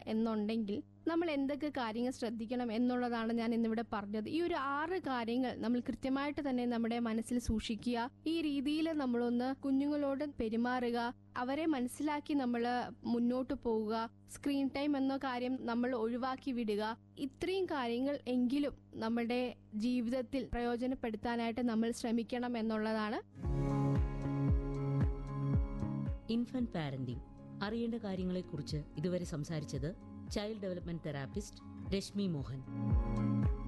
എന്നുണ്ടെങ്കിൽ നമ്മൾ എന്തൊക്കെ കാര്യങ്ങൾ ശ്രദ്ധിക്കണം എന്നുള്ളതാണ് ഞാൻ ഇന്നിവിടെ പറഞ്ഞത് ഈ ഒരു ആറ് കാര്യങ്ങൾ നമ്മൾ കൃത്യമായിട്ട് തന്നെ നമ്മുടെ മനസ്സിൽ സൂക്ഷിക്കുക ഈ രീതിയിൽ നമ്മളൊന്ന് കുഞ്ഞുങ്ങളോട് പെരുമാറുക അവരെ മനസ്സിലാക്കി നമ്മൾ മുന്നോട്ട് പോവുക സ്ക്രീൻ ടൈം എന്ന കാര്യം നമ്മൾ ഒഴിവാക്കി വിടുക ഇത്രയും കാര്യങ്ങൾ എങ്കിലും നമ്മുടെ ജീവിതത്തിൽ പ്രയോജനപ്പെടുത്താനായിട്ട് നമ്മൾ ശ്രമിക്കണം എന്നുള്ളതാണ് ഇൻഫന്റ് പാരന്റിംഗ് അറിയേണ്ട കാര്യങ്ങളെക്കുറിച്ച് ഇതുവരെ സംസാരിച്ചത് child development therapist Rashmi Mohan